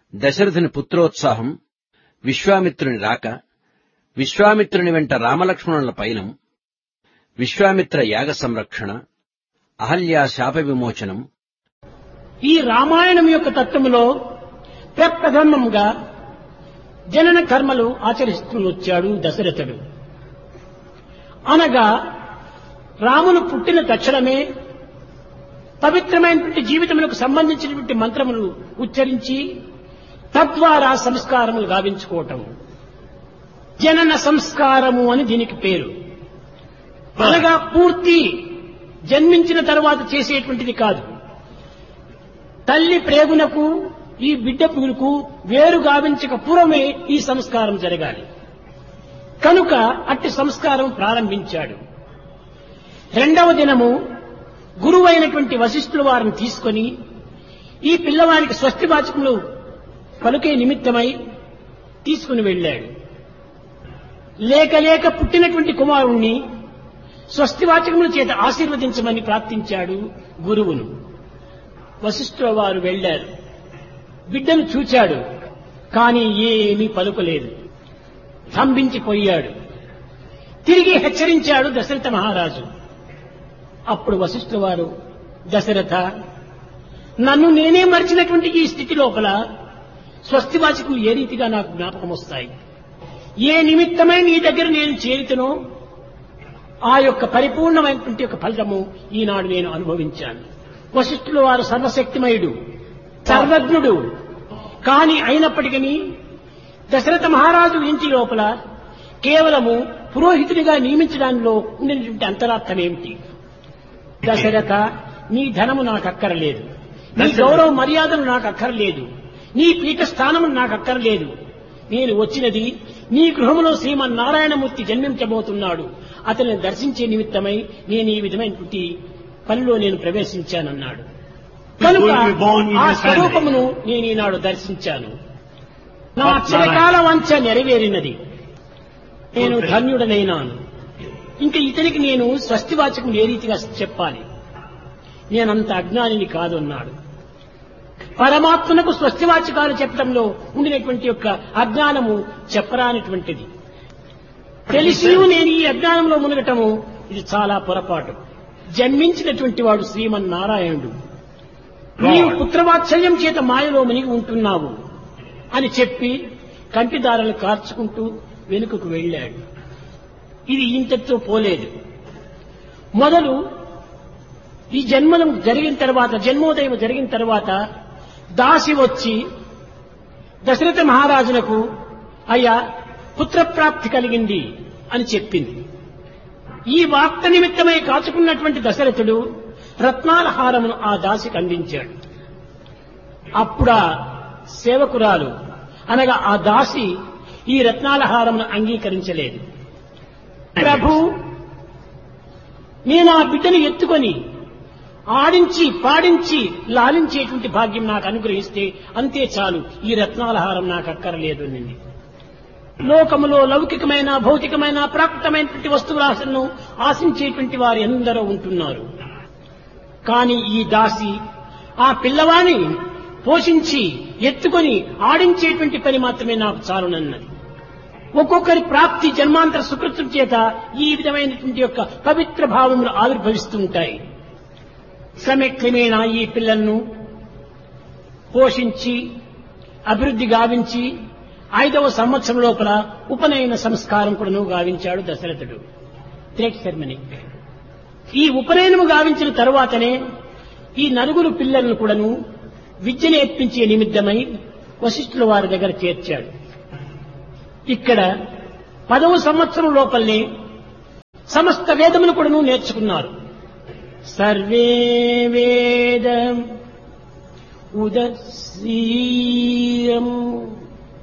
దశరథుని పుత్రోత్సాహం విశ్వామిత్రుని రాక విశ్వామిత్రుని వెంట రామలక్ష్మణుల పయనం విశ్వామిత్ర యాగ సంరక్షణ అహల్యా శాప విమోచనం ఈ రామాయణం యొక్క తత్వములో ప్రప్రథమంగా జనన కర్మలు ఆచరిస్తూ వచ్చాడు దశరథుడు అనగా రామును పుట్టిన తక్షణమే పవిత్రమైనటువంటి జీవితములకు సంబంధించినటువంటి మంత్రములు ఉచ్చరించి తద్వారా సంస్కారములు గావించుకోవటం జనన సంస్కారము అని దీనికి పేరు అనగా పూర్తి జన్మించిన తర్వాత చేసేటువంటిది కాదు తల్లి ప్రేగునకు ఈ బిడ్డ పుగులకు వేరు గావించక పూర్వమే ఈ సంస్కారం జరగాలి కనుక అట్టి సంస్కారం ప్రారంభించాడు రెండవ దినము గురువైనటువంటి వశిష్ఠుల వారిని తీసుకొని ఈ పిల్లవానికి స్వస్తి వాచకములు పలుకే నిమిత్తమై తీసుకుని వెళ్ళాడు లేక లేక పుట్టినటువంటి కుమారుణ్ణి స్వస్తివాచకముల చేత ఆశీర్వదించమని ప్రార్థించాడు గురువును వశిష్ఠుల వారు వెళ్లారు బిడ్డను చూచాడు కాని ఏమీ పలుకలేదు స్తంభించిపోయాడు తిరిగి హెచ్చరించాడు దశరథ మహారాజు అప్పుడు వశిష్ఠుల వారు దశరథ నన్ను నేనే మరిచినటువంటి ఈ స్థితి లోపల స్వస్తివాచకులు ఏ రీతిగా నాకు జ్ఞాపకం వస్తాయి ఏ నిమిత్తమై నీ దగ్గర నేను చేరితనో ఆ యొక్క పరిపూర్ణమైనటువంటి యొక్క ఫలితము ఈనాడు నేను అనుభవించాను వశిష్ఠుల వారు సర్వశక్తిమయుడు సర్వజ్ఞుడు కాని అయినప్పటికీ దశరథ మహారాజు ఇంటి లోపల కేవలము పురోహితుడిగా నియమించడంలో ఉండినటువంటి అంతరార్థం ఏమిటి దశరథ నీ ధనము నాకు అక్కరలేదు నీ గౌరవ మర్యాదలు నాకు అక్కర్లేదు నీ పీఠ స్థానము నాకు అక్కర్లేదు నేను వచ్చినది నీ గృహములో శ్రీమన్నారాయణమూర్తి జన్మించబోతున్నాడు అతనిని దర్శించే నిమిత్తమై నేను ఈ విధమైనటువంటి పనిలో నేను ప్రవేశించానన్నాడు కనుక will be born in ఆ this స్వరూపమును నేను ఈనాడు దర్శించాను నా చిరకాల వంచ నెరవేరినది నేను ధన్యుడనైనాను ఇంకా ఇతనికి నేను స్వస్తివాచకం ఏ రీతిగా చెప్పాలి నేనంత అజ్ఞానిని కాదు అన్నాడు పరమాత్మనకు స్వస్తివాచకాలు చెప్పడంలో ఉండినటువంటి యొక్క అజ్ఞానము చెప్పరానిటువంటిది తెలిసి నేను ఈ అజ్ఞానంలో మునగటము ఇది చాలా పొరపాటు జన్మించినటువంటి వాడు శ్రీమన్నారాయణుడు నీవు పుత్రవాత్సల్యం చేత మాయలో మునిగి ఉంటున్నావు అని చెప్పి కంటిదారులు కార్చుకుంటూ వెనుకకు వెళ్ళాడు ఇది ఇంతటితో పోలేదు మొదలు ఈ జన్మనం జరిగిన తర్వాత జన్మోదయం జరిగిన తర్వాత దాసి వచ్చి దశరథ మహారాజునకు అయ్యా పుత్రప్రాప్తి కలిగింది అని చెప్పింది ఈ వార్త నిమిత్తమై కాచుకున్నటువంటి దశరథుడు రత్నాల హారమును ఆ దాసికి అందించాడు అప్పుడా సేవకురాలు అనగా ఆ దాసి ఈ రత్నాల హారమును అంగీకరించలేదు ప్రభు నేను ఆ బిడ్డను ఎత్తుకొని ఆడించి పాడించి లాలించేటువంటి భాగ్యం నాకు అనుగ్రహిస్తే అంతే చాలు ఈ రత్నాల హారం నాకు అక్కరలేదు నింది లోకములో లౌకికమైన భౌతికమైన ప్రాకృతమైనటువంటి వస్తువులను ఆశించేటువంటి వారు ఎందరో ఉంటున్నారు కాని ఈ దాసి ఆ పిల్లవాణి పోషించి ఎత్తుకొని ఆడించేటువంటి పని మాత్రమే నాకు చాలునన్నది ఒక్కొక్కరి ప్రాప్తి జన్మాంతర సుకృతం చేత ఈ విధమైనటువంటి యొక్క పవిత్ర భావములు ఆవిర్భవిస్తూ ఉంటాయి క్రమేణా ఈ పిల్లలను పోషించి అభివృద్ధి గావించి ఐదవ సంవత్సరం లోపల ఉపనయన సంస్కారం కూడాను గావించాడు దశరథుడు త్రేక్ సెర్మనీ ఈ ఉపనయనము గావించిన తరువాతనే ఈ నలుగురు పిల్లలను కూడాను విద్య నేర్పించే నిమిత్తమై వశిష్ఠుల వారి దగ్గర చేర్చాడు ఇక్కడ పదవ సంవత్సరం లోపలనే సమస్త వేదములు కూడాను నేర్చుకున్నారు సర్వే వేద ఉదసీయం